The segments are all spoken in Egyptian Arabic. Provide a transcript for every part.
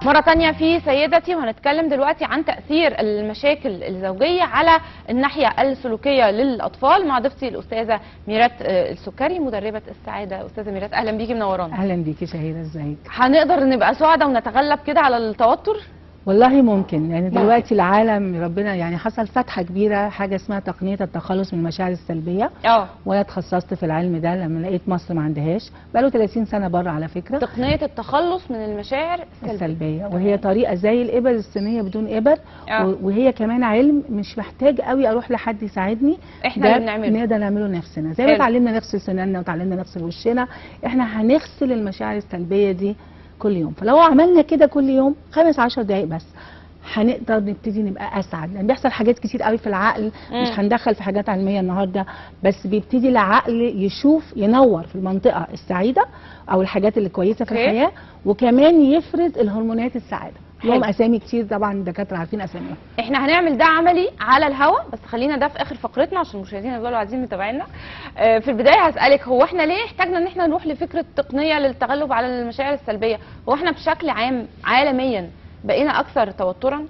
مرة تانية في سيدتي وهنتكلم دلوقتي عن تأثير المشاكل الزوجية على الناحية السلوكية للأطفال مع ضيفتي الأستاذة ميرات آه، السكري مدربة السعادة أستاذة ميرات أهلا بيكي منورانا اهلا بيكي شهيره ازيك هنقدر نبقى سعداء ونتغلب كده على التوتر والله ممكن يعني ممكن. دلوقتي العالم ربنا يعني حصل فتحه كبيره حاجه اسمها تقنيه التخلص من المشاعر السلبيه اه وانا اتخصصت في العلم ده لما لقيت مصر ما عندهاش بقاله 30 سنه بره على فكره تقنية التخلص من المشاعر السلبية السلبيه وهي طريقه زي الابر الصينيه بدون ابر آه. و- وهي كمان علم مش محتاج قوي اروح لحد يساعدني احنا ده اللي بنعمله نقدر نعمله نفسنا زي حلو. ما اتعلمنا نغسل سناننا وتعلمنا نغسل وشنا احنا هنغسل المشاعر السلبيه دي كل يوم فلو عملنا كده كل يوم خمس عشر دقايق بس هنقدر نبتدي نبقى اسعد لان بيحصل حاجات كتير قوي في العقل مم. مش هندخل في حاجات علميه النهارده بس بيبتدي العقل يشوف ينور في المنطقه السعيده او الحاجات اللي كويسه في أوكي. الحياه وكمان يفرز الهرمونات السعاده حلو. لهم اسامي كتير طبعا الدكاتره عارفين اساميهم احنا هنعمل ده عملي على الهوا بس خلينا ده في اخر فقرتنا عشان المشاهدين يفضلوا عايزين متابعينا آه، في البدايه هسالك هو احنا ليه احتاجنا ان احنا نروح لفكره تقنيه للتغلب على المشاعر السلبيه هو احنا بشكل عام عالميا بقينا اكثر توترا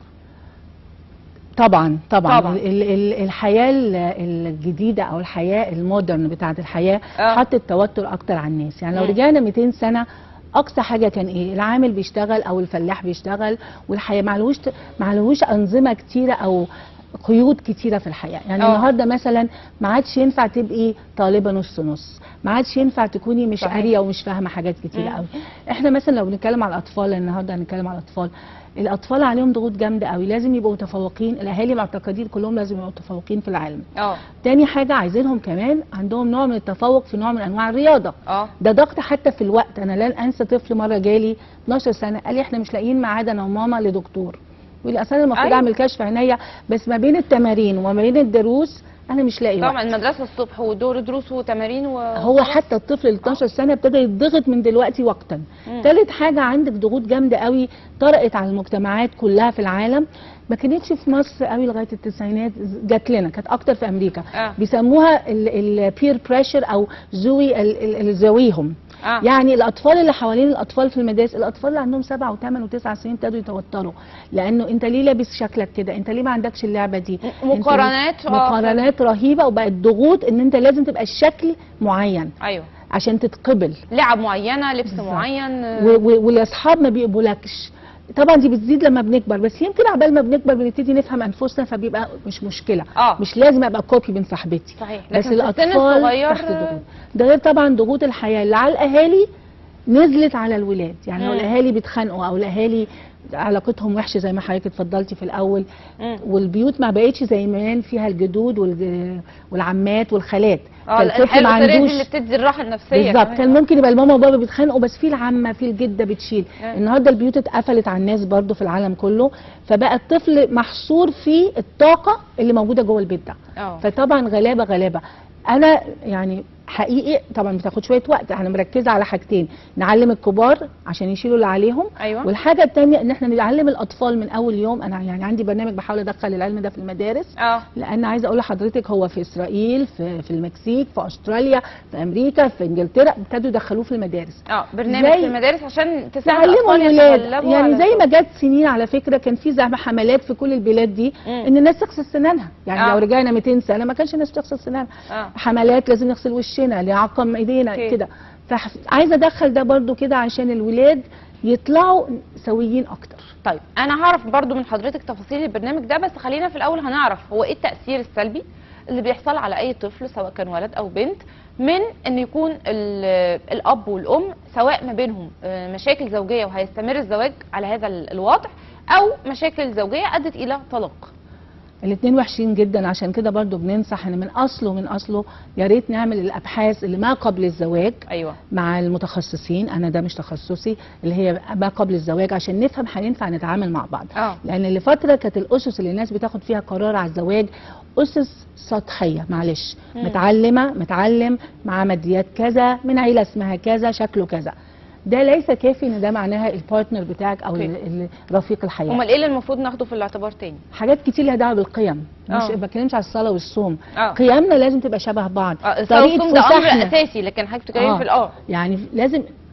طبعا طبعا, طبعاً. ال ال الحياه ال- الجديده او الحياه المودرن بتاعه الحياه آه. حطت توتر اكتر على الناس يعني لو مم. رجعنا 200 سنه اقصى حاجه كان ايه العامل بيشتغل او الفلاح بيشتغل والحياه معلوش معلوش انظمه كتيره او قيود كتيره في الحياه يعني آه. النهارده مثلا ما عادش ينفع تبقي طالبه نص نص ما عادش ينفع تكوني مش صحيح. قاريه ومش فاهمه حاجات كتيره مم. قوي احنا مثلا لو بنتكلم على الاطفال النهارده هنتكلم على الاطفال الاطفال عليهم ضغوط جامده قوي لازم يبقوا متفوقين الاهالي معتقدين كلهم لازم يبقوا متفوقين في العلم اه تاني حاجه عايزينهم كمان عندهم نوع من التفوق في نوع من انواع الرياضه اه ده ضغط حتى في الوقت انا لن انسى طفل مره جالي 12 سنه قال لي احنا مش لاقيين ميعاد انا وماما لدكتور يقول لي اصل انا المفروض أيوة. اعمل كشف عينيا بس ما بين التمارين وما بين الدروس انا مش لاقي وقت طبعا المدرسه الصبح ودور دروس وتمارين و... هو حتى الطفل ال 12 سنه ابتدى يتضغط من دلوقتي وقتا مم. تالت حاجه عندك ضغوط جامده قوي طرقت على المجتمعات كلها في العالم ما كانتش في مصر قوي لغايه التسعينات جات لنا كانت اكتر في امريكا آه. بيسموها البير بريشر او ذوي ال- ال- ال- ذويهم آه. يعني الاطفال اللي حوالين الاطفال في المدارس الاطفال اللي عندهم سبع وثمان وتسع سنين ابتدوا يتوتروا لانه انت ليه لابس شكلك كده انت ليه ما عندكش اللعبه دي أنت ليه- مقارنات آه. مقارنات رهيبه وبقت ضغوط ان انت لازم تبقى الشكل معين ايوه عشان تتقبل لعب معينه لبس بالظبط. معين آه، و- و- والاصحاب ما بيقبلكش طبعا دي بتزيد لما بنكبر بس يمكن عبال ما بنكبر بنبتدي نفهم انفسنا فبيبقى مش مشكله اه مش لازم ابقى كوبي من صاحبتي صحيح بس لكن في السن الاطفال الصغير تحت ضغوط ده غير طبعا ضغوط الحياه اللي على الاهالي نزلت على الولاد يعني لو مم. الاهالي بيتخانقوا او الاهالي علاقتهم وحشه زي ما حضرتك اتفضلتي في الاول مم. والبيوت ما بقتش زي ما فيها الجدود والج- والعمات والخالات اه فالطفل الحياه ما الاسريه دي عندوش اللي بتدي الراحه النفسيه بالظبط كمان. كان ممكن يبقى الماما وبابا بيتخانقوا بس في العمه في الجده بتشيل آه. النهارده البيوت اتقفلت على الناس برضو في العالم كله فبقى الطفل محصور في الطاقه اللي موجوده جوه البيت ده اه فطبعا غلابه غلابه انا يعني حقيقي طبعا بتاخد شويه وقت انا مركزه على حاجتين نعلم الكبار عشان يشيلوا اللي عليهم ايوه والحاجه الثانيه ان احنا نعلم الاطفال من اول يوم انا يعني عندي برنامج بحاول ادخل العلم ده في المدارس اه لان عايزه اقول لحضرتك هو في اسرائيل في, في المكسيك في استراليا في امريكا في انجلترا ابتدوا يدخلوه في المدارس اه برنامج زي- في المدارس عشان تساعد تعلموا الاطفال الولاد يتغلبوا يعني على زي ما الضغط. جت سنين على فكره كان في زي حملات في كل البلاد دي مم. ان الناس تغسل سنانها يعني آه. لو رجعنا 200 سنه ما كانش الناس تغسل سنانها اه حملات لازم نغسل وشنا نعقم ايدينا أوكي. كده فعايزه ادخل ده برضو كده عشان الولاد يطلعوا سويين اكتر طيب انا هعرف برضو من حضرتك تفاصيل البرنامج ده بس خلينا في الاول هنعرف هو ايه التاثير السلبي اللي بيحصل على اي طفل سواء كان ولد او بنت من ان يكون ال- الاب والام سواء ما بينهم آه، مشاكل زوجيه وهيستمر الزواج على هذا ال- الوضع او مشاكل زوجيه ادت الى طلاق الاثنين وحشين جدا عشان كده برضو بننصح ان من اصله من اصله يا ريت نعمل الابحاث اللي ما قبل الزواج ايوه مع المتخصصين انا ده مش تخصصي اللي هي ما قبل الزواج عشان نفهم هينفع نتعامل مع بعض اه لان لفتره كانت الاسس اللي الناس بتاخد فيها قرار على الزواج اسس سطحيه معلش مم. متعلمه متعلم مع ماديات كذا من عيله اسمها كذا شكله كذا ده ليس كافي ان ده معناها البارتنر بتاعك او أوكي. ال- ال- رفيق الحياه امال ايه اللي المفروض ناخده في الاعتبار تاني حاجات كتير لها دعوه بالقيم مش آه. ما بتكلمش على الصلاه والصوم اه قيمنا لازم تبقى شبه بعض اه الصوم ده امر فسحنا. اساسي لكن حضرتك بتتكلمي آه. في الاه يعني لازم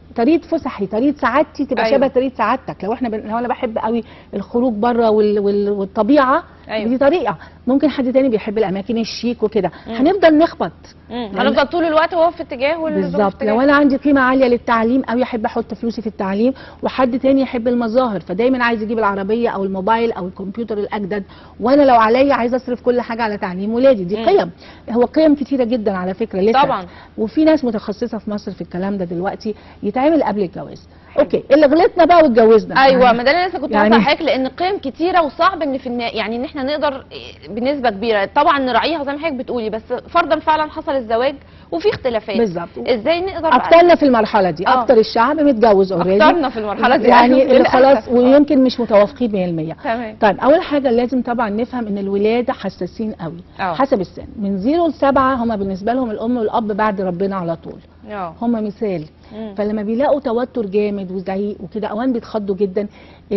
طريقه فسحي طريقه سعادتي تبقى أيوة. أيوة. شبه طريقه سعادتك لو احنا بن... لو انا بحب قوي الخروج بره وال... وال... والطبيعه أيوة. أيوة. دي طريقه ممكن حد تاني بيحب الاماكن الشيك وكده مم. هنفضل نخبط مم. لأن- هنفضل طول الوقت وهو في اتجاه والزوج في بالظبط اتجاه. لو انا عندي قيمه عاليه للتعليم قوي احب احط فلوسي في التعليم وحد تاني يحب المظاهر فدايما عايز يجيب العربيه او الموبايل او الكمبيوتر الاجدد وانا لو عليا عايز اصرف كل حاجه على تعليم ولادي دي مم. قيم هو قيم كتيره جدا على فكره لسه طبعا. وفي ناس متخصصه في مصر في الكلام ده دلوقتي يتعمل قبل الجواز حلو. اوكي اللي غلطنا بقى واتجوزنا ايوه يعني ما ده اللي أنا لسه كنت يعني- يعني حضرتك لان قيم كتيره وصعب ان في النا... يعني ان احنا نقدر إيه، بنسبه كبيره طبعا نراعيها زي ما حضرتك بتقولي بس فرضا فعلا حصل الزواج وفي اختلافات بالظبط ازاي نقدر بقى- اكترنا في المرحله دي آه. اكتر الشعب متجوز اوريدي اكترنا في المرحله دي يعني أيوة، اللي خلاص للأسف. ويمكن مش متوافقين 100% تمام طيب اول حاجه لازم طبعا نفهم ان الولاده حساسين قوي اه. حسب السن من زيرو لسبعة هم بالنسبه لهم الام والاب بعد ربنا على طول اه هم مثال مم. فلما بيلاقوا توتر جامد وزعيق وكده اوان بيتخضوا جدا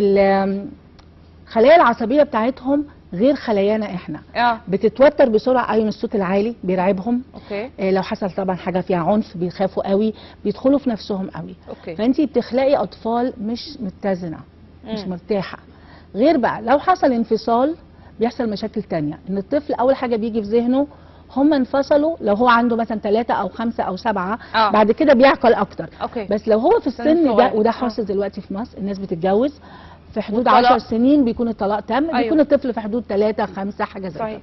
ال- الخلايا العصبيه بتاعتهم غير خلايانا احنا اه بتتوتر بسرعه قوي من الصوت العالي بيرعبهم اوكي آه، لو حصل طبعا حاجه فيها عنف بيخافوا قوي بيدخلوا في نفسهم قوي اوكي فانت بتخلقي اطفال مش متزنه مش مم. مرتاحه غير بقى لو حصل انفصال بيحصل مشاكل تانية ان الطفل اول حاجه بيجي في ذهنه هم انفصلوا لو هو عنده مثلا ثلاثة او خمسة او سبعة اه بعد كده بيعقل اكتر اوكي بس لو هو في سن السن ده صغير. وده آه. حاصل دلوقتي في مصر الناس بتتجوز في حدود والطلاق. 10 سنين بيكون الطلاق تم أيوة. بيكون الطفل في حدود 3 5 حاجه زي صحيح كده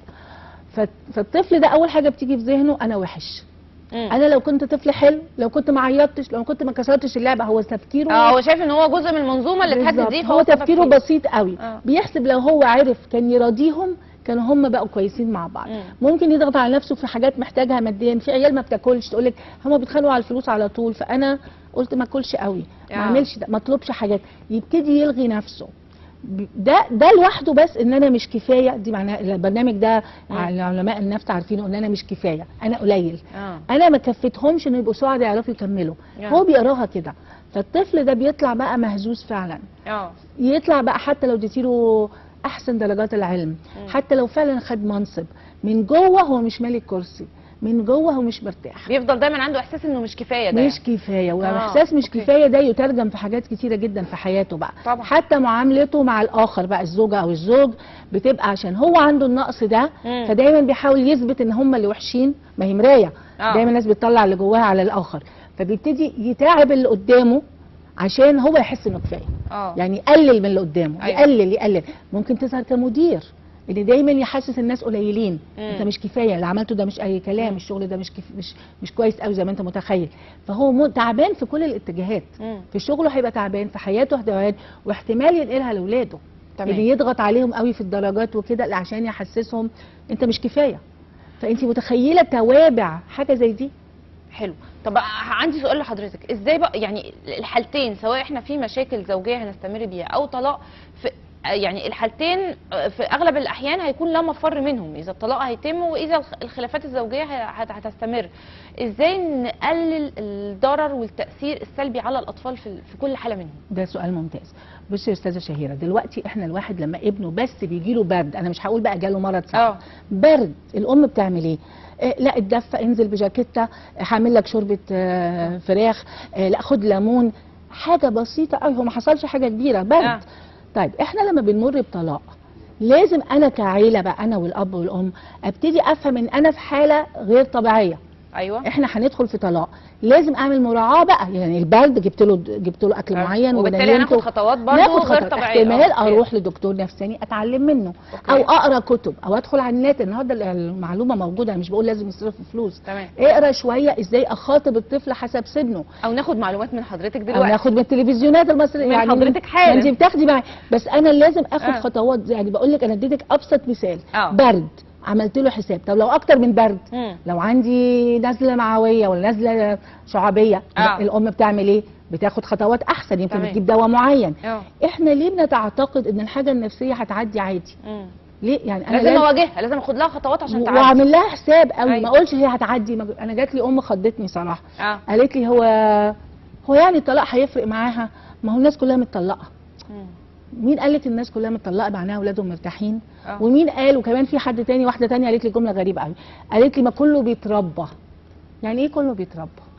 ف- فالطفل ده اول حاجه بتيجي في ذهنه انا وحش مم. انا لو كنت طفل حلو لو كنت ما عيطتش لو كنت ما كسرتش اللعبه هو تفكيره اه هو شايف ان هو جزء من المنظومه اللي اتهدت بالظبط. دي هو سبب تفكيره فيه. بسيط قوي آه. بيحسب لو هو عرف كان يراضيهم كانوا هم بقوا كويسين مع بعض مم. ممكن يضغط على نفسه في حاجات محتاجها ماديا في عيال ما بتاكلش تقول لك هم بيتخانقوا على الفلوس على طول فانا قلت ما اكلش قوي ما آه. اعملش ده ما اطلبش حاجات يبتدي يلغي نفسه ب- ده ده لوحده بس ان انا مش كفايه دي معناها البرنامج ده مم. علماء النفس عارفينه ان انا مش كفايه انا قليل اه انا ما كفتهمش انه يبقوا سعداء يعرفوا يكملوا آه. هو بيقراها كده فالطفل ده بيطلع بقى مهزوز فعلا اه يطلع بقى حتى لو اديتيله احسن درجات العلم مم. حتى لو فعلا خد منصب من جوه هو مش مالك كرسي من جوه هو مش مرتاح بيفضل دايما عنده احساس انه مش كفايه ده مش كفايه آه، واحساس مش أوكي. كفايه ده يترجم في حاجات كتيره جدا في حياته بقى طبعا. حتى معاملته مع الاخر بقى الزوجه او الزوج بتبقى عشان هو عنده النقص ده مم. فدايما بيحاول يثبت ان هم اللي وحشين ما هي مرايه آه. دايما الناس بتطلع اللي جواها على الاخر فبيبتدي يتعب اللي قدامه عشان هو يحس انه كفايه اه يعني يقلل من اللي قدامه أيوة. يقلل يقلل ممكن تظهر كمدير اللي دايما يحسس الناس قليلين مم. انت مش كفايه اللي عملته ده مش اي كلام مم. الشغل ده مش كف... مش مش كويس قوي زي ما انت متخيل فهو م... تعبان في كل الاتجاهات مم. في شغله هيبقى تعبان في حياته تعبان واحتمال ينقلها لاولاده تمام. اللي يضغط عليهم قوي في الدرجات وكده عشان يحسسهم انت مش كفايه فانت متخيله توابع حاجه زي دي حلو طب عندي سؤال لحضرتك ازاي بقى يعني الحالتين سواء احنا في مشاكل زوجيه هنستمر بيها او طلاق في يعني الحالتين في اغلب الاحيان هيكون لا مفر منهم اذا الطلاق هيتم واذا الخ- الخلافات الزوجيه هت- هتستمر ازاي نقلل الضرر والتاثير السلبي على الاطفال في في كل حاله منهم ده سؤال ممتاز بصي يا استاذه شهيره دلوقتي احنا الواحد لما ابنه بس بيجي له برد انا مش هقول بقى جاله مرض صعب اه برد الام بتعمل ايه آه، لا اتدفى انزل بجاكيته آه، هعمل لك شوربه آه، فراخ آه، لا خد ليمون حاجه بسيطه قوي هو ما حصلش حاجه كبيره برد آه. طيب احنا لما بنمر بطلاق لازم انا كعيله بقى انا والاب والام ابتدي افهم ان انا في حاله غير طبيعيه ايوه احنا هندخل في طلاق لازم اعمل مراعاه بقى يعني البرد جبت له جبت له اكل آه. معين وبالتالي هناخد ونيمته. خطوات برضه ناخد غير خطوات طبيعيه احتمال آه. اروح لدكتور نفساني اتعلم منه أوكي. او اقرا كتب او ادخل على النت النهارده المعلومه موجوده أنا مش بقول لازم يصرفوا فلوس تمام اقرا شويه ازاي اخاطب الطفل حسب سنه او ناخد معلومات من حضرتك او دلوقتي ناخد من التلفزيونات المصريه من يعني حضرتك حالا. ما انت بتاخدي معايا بس انا لازم اخد آه. خطوات يعني بقول لك انا اديتك ابسط مثال آه. برد عملت له حساب طب لو اكتر من برد مم. لو عندي نزله معويه ولا نزله شعبيه آه. الام بتعمل ايه بتاخد خطوات احسن يمكن تمام. بتجيب دواء معين اه احنا ليه بنتعتقد ان الحاجه النفسيه هتعدي عادي مم. ليه يعني انا لازم اواجهها لازم اخد لها خطوات عشان تعدي واعمل لها حساب قوي أيوة. ما اقولش هي هتعدي ما... انا جات لي ام خضتني صراحه اه قالت لي هو هو يعني الطلاق هيفرق معاها ما هو الناس كلها متطلقه مم. مين قالت الناس كلها متطلقه معناها اولادهم مرتاحين اه ومين قال وكمان في حد تاني واحده تانية قالت لي جمله غريبه قوي قالت لي ما كله بيتربى يعني ايه كله بيتربى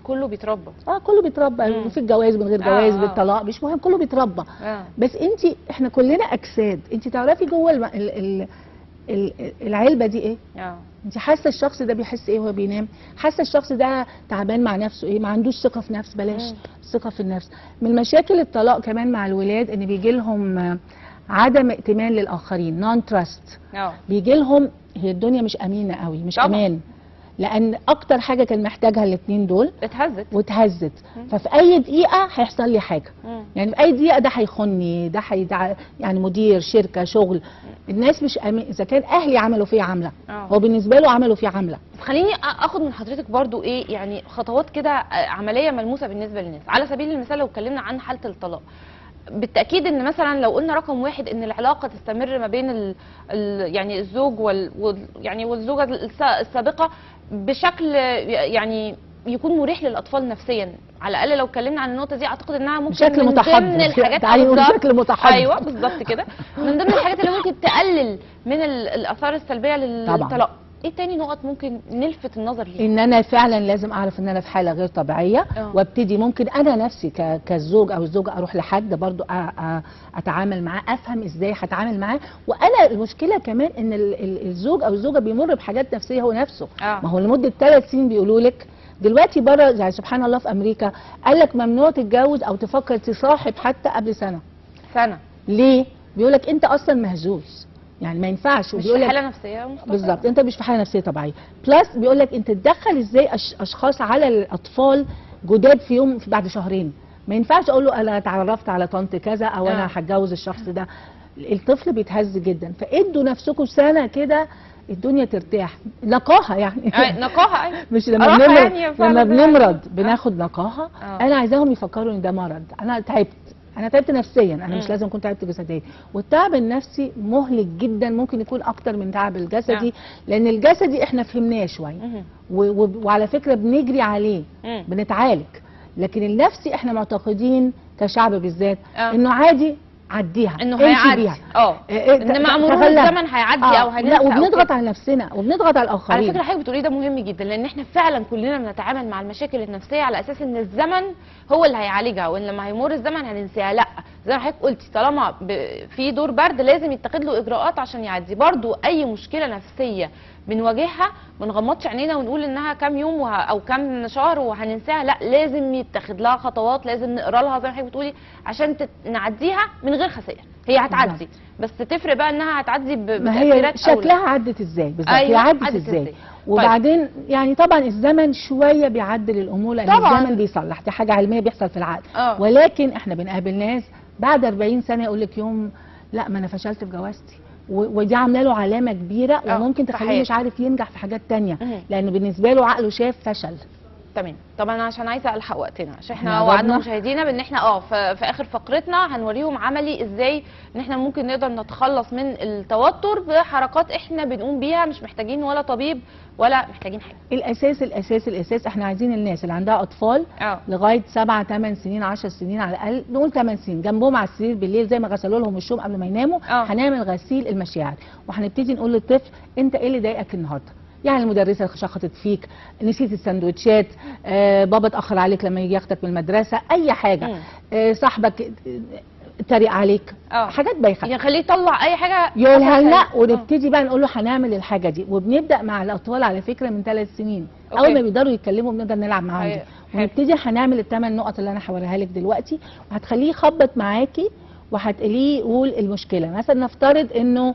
كله بيتربى اه كله بيتربى مم. في الجواز من غير آه، جواز آه. بالطلاق مش مهم كله بيتربى اه بس انت احنا كلنا اجساد انت تعرفي جوه الم... ال... ال... ال... العلبه دي ايه اه انت حاسه الشخص ده بيحس ايه وهو بينام حاسه الشخص ده تعبان مع نفسه ايه ما عندوش ثقه في نفس بلاش مم. ثقه في النفس من مشاكل الطلاق كمان مع الولاد ان بيجي لهم آه، عدم ائتمان للاخرين نون تراست اه بيجي لهم هي الدنيا مش امينه قوي مش طبعا. امان لان اكتر حاجه كان محتاجها الاثنين دول اتهزت واتهزت مم. ففي اي دقيقه هيحصل لي حاجه مم. يعني في اي دقيقه ده هيخني ده هيدع يعني مدير شركه شغل الناس مش أمين اذا كان اهلي عملوا فيه عمله اه هو بالنسبه له عملوا فيه عمله بس خليني أ- اخد من حضرتك برضو ايه يعني خطوات كده آه، عمليه ملموسه بالنسبه للناس على سبيل المثال لو اتكلمنا عن حاله الطلاق بالتاكيد ان مثلا لو قلنا رقم واحد ان العلاقه تستمر ما بين ال ال يعني الزوج وال وال- يعني والزوجه الس- السابقه بشكل يعني يكون مريح للاطفال نفسيا على الاقل لو اتكلمنا عن النقطه دي اعتقد انها ممكن بشكل من متحضر ضمن الحاجات تعالي نقول بالظبط. بشكل متحضر ايوه بالظبط كده من ضمن الحاجات اللي ممكن تقلل من ال- الاثار السلبيه طبعاً. للطلاق ايه تاني نقط ممكن نلفت النظر ليها ان انا فعلا لازم اعرف ان انا في حاله غير طبيعيه اه. وابتدي ممكن انا نفسي ك- كالزوج او الزوجه اروح لحد برضو أ- أ- اتعامل معاه افهم ازاي هتعامل معاه وانا المشكله كمان ان ال- ال- الزوج او الزوجه بيمر بحاجات نفسيه هو نفسه اه ما هو لمده ثلاث سنين بيقولوا لك دلوقتي بره يعني سبحان الله في امريكا قال لك ممنوع تتجوز او تفكر تصاحب حتى قبل سنه سنه ليه بيقول لك انت اصلا مهزوز يعني ما ينفعش مش وبيقول في لك حاله نفسيه مستقرة. بالظبط انت مش في حاله نفسيه طبيعيه بلس بيقول لك انت تدخل ازاي أش اشخاص على الاطفال جداد في يوم في بعد شهرين ما ينفعش اقول له انا اتعرفت على طنط كذا او آه. انا هتجوز الشخص ده الطفل بيتهز جدا فادوا نفسكم سنه كده الدنيا ترتاح نقاهه يعني أي- نقاهه ايوه مش لما راحة بنمرض يعني فعلا لما زي ما بنمرض قلت. بناخد نقاهه آه. انا عايزاهم يفكروا ان ده مرض انا تعبت انا تعبت نفسيا انا مم. مش لازم اكون تعبت جسديا والتعب النفسي مهلك جدا ممكن يكون اكتر من تعب الجسدي لان الجسدي احنا فهمناه شويه مهم. و- و- وعلى فكره بنجري عليه مم. بنتعالج لكن النفسي احنا معتقدين كشعب بالذات آه. انه عادي عديها انه امشي هيعدي بيها اه إيه، ان مع ت- مرور تغلب. الزمن هيعدي آه، او هننسى لا أو وبنضغط كده. على نفسنا وبنضغط على الاخرين على فكره حضرتك بتقوليه ده مهم جدا لان احنا فعلا كلنا بنتعامل مع المشاكل النفسيه على اساس ان الزمن هو اللي هيعالجها وان لما هيمر الزمن هننساها لا زي ما حضرتك قلتي طالما ب- في دور برد لازم يتخذ له اجراءات عشان يعدي برضو اي مشكله نفسيه بنواجهها ما نغمضش عينينا ونقول انها كام يوم وه... او كام شهر وهننساها لا لازم يتخذ لها خطوات لازم نقرا لها زي ما حضرتك بتقولي عشان تت... نعديها من غير خسائر هي هتعدي بس تفرق بقى انها هتعدي ب... ما هي بتأثيرات أو لا. شكلها عدت ازاي بالظبط هي أيوة، عدت عدت ازاي إزاي. وبعدين يعني طبعا الزمن شويه بيعدل الامور لان طبعاً. الزمن بيصلح دي حاجه علميه بيحصل في العقل اه ولكن احنا بنقابل ناس بعد 40 سنه يقول لك يوم لا ما انا فشلت في جوازتي و- ودي عامله له علامه كبيره آه، وممكن في تخليه حياته. مش عارف ينجح في حاجات تانية مهم. لان بالنسبه له عقله شاف فشل تمام طب انا عشان عايزه الحق وقتنا عشان احنا إحنا وعدنا قربنا. مشاهدينا بان احنا اه في, في اخر فقرتنا هنوريهم عملي ازاي ان احنا ممكن نقدر نتخلص من التوتر بحركات احنا بنقوم بيها مش محتاجين ولا طبيب ولا محتاجين حاجه الاساس الاساس الاساس احنا عايزين الناس اللي عندها اطفال اه لغايه 7 8 سنين 10 سنين على الاقل نقول 8 سنين جنبهم على السرير بالليل زي ما غسلوا لهم وشهم قبل ما يناموا آه. هنعمل غسيل المشاعر وهنبتدي نقول للطفل انت ايه اللي ضايقك النهارده يعني المدرسه شخطت فيك نسيت السندوتشات آه بابا اتاخر عليك لما يجي ياخدك من المدرسه اي حاجه مم. آه صاحبك آه، اتريق عليك اه حاجات بايخه يعني خليه يطلع اي حاجه يقولها حصلت لنا عليه. ونبتدي بقى نقول له هنعمل الحاجه دي وبنبدا مع الاطفال على فكره من ثلاث سنين أوكي. اول ما بيقدروا يتكلموا بنقدر نلعب معاهم هي- دي حلو. ونبتدي هنعمل الثمان نقط اللي انا هوريها لك دلوقتي وهتخليه يخبط معاكي وهتقوليه يقول المشكله مثلا نفترض انه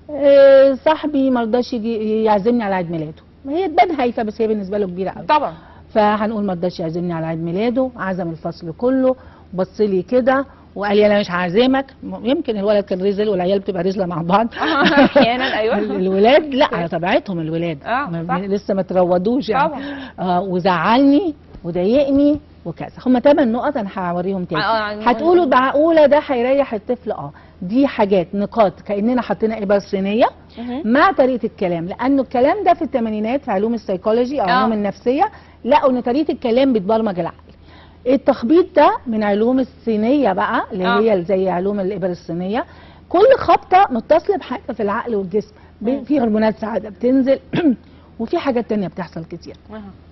آه، صاحبي ما رضاش يجي يعزمني على عيد ميلاده ما هي تبان هايفه بس هي بالنسبه له كبيره قوي طبعا فهنقول ما رضاش يعزمني على عيد ميلاده عزم الفصل كله بص لي كده وقال لي انا مش هعزمك م- يمكن الولد كان رزل والعيال بتبقى رزله مع بعض احيانا ايوه الولاد لا على طبيعتهم الولاد آه، ما- صح. لسه ما تروضوش يعني طبعا آه وزعلني وضايقني وكذا هم ثمان نقط انا هوريهم تاني آه، آه، هتقولوا معقوله ده هيريح الطفل اه دي حاجات نقاط كاننا حطينا ابر صينيه مهم. مع طريقه الكلام لانه الكلام ده في الثمانينات في علوم السيكولوجي او آه. علوم النفسيه لقوا ان طريقه الكلام بتبرمج العقل التخبيط ده من علوم الصينيه بقى اللي آه. هي زي علوم الابر الصينيه كل خبطه متصله بحاجه في العقل والجسم ب- مم. في هرمونات سعاده بتنزل وفي حاجات تانية بتحصل كتير أها.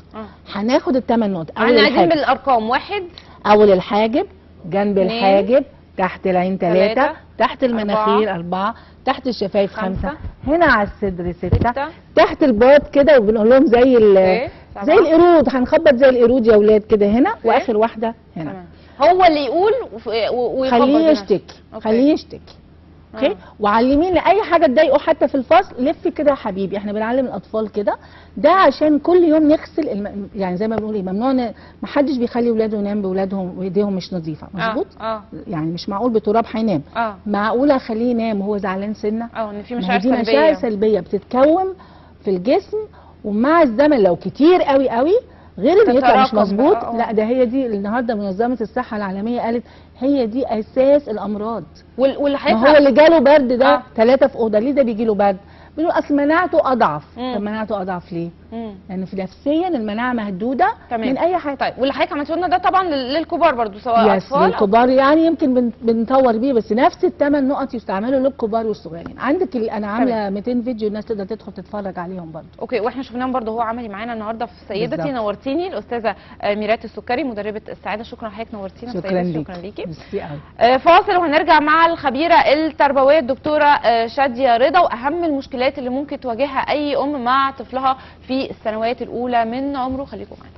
اه هناخد الثمان نقط اول احنا قاعدين الحاجب بالارقام واحد اول الحاجب جنب اتنين، الحاجب تحت العين ثلاثة تلاتة، تحت المناخير أربعة تحت الشفايف خمسة، خمسة هنا على الصدر ستة ستة تحت الباط كده وبنقول لهم زي ال اوكي، سبعة. زي القرود هنخبط زي القرود يا اولاد كده هنا واخر واحده هنا تمام هو اللي يقول وف- و- ويخبط خليه بنفسه. يشتكي أوكي. خليه يشتكي اوكي آه. وعلى اليمين لاي حاجه تضايقه حتى في الفصل لف كده يا حبيبي احنا بنعلم الاطفال كده ده عشان كل يوم نغسل الم... يعني زي ما بنقول ايه ممنوع ن... ما حدش بيخلي ولاده ينام باولادهم وايديهم مش نظيفه مظبوط اه اه يعني مش معقول بتراب هينام اه معقوله اخليه ينام وهو زعلان سنه اه ان في ما هي مشاعر دي مشاعر سلبيه سلبيه بتتكون في الجسم ومع الزمن لو كتير قوي قوي غير ان يطلع مش تتراكم مظبوط بقى، آه. لا ده هي دي النهارده منظمه الصحه العالميه قالت هي دي اساس الامراض وال- واللي ما هو هيطلع اللي جاله برد ده آه. ثلاثه في اوضه ليه ده بيجي له برد بيقولوا اصل مناعته اضعف مم. طب مناعته اضعف ليه مم. لان في نفسيا المناعه مهدوده تمام. من اي حاجه طيب واللي حضرتك عملته لنا ده طبعا لل- للكبار برضو سواء يس اطفال أو- للكبار يعني يمكن بن- بنطور بيه بس نفس الثمان نقط يستعملوا للكبار والصغيرين عندك ال- انا عامله 200 فيديو الناس تقدر تدخل تتفرج عليهم برضه اوكي واحنا شفناهم برضه هو عملي معانا النهارده في سيدتي بالظبط. نورتيني الاستاذه آه، ميرات السكري مدربه السعاده شكرا لحضرتك نورتينا في شكرا سيدتي. ليك شكرا ليكي ميرسي قوي آه، فاصل وهنرجع مع الخبيره التربويه الدكتوره آه، شاديه رضا واهم المشكلات اللي ممكن تواجهها اي ام مع طفلها في السنوات الاولى من عمره خليكم معانا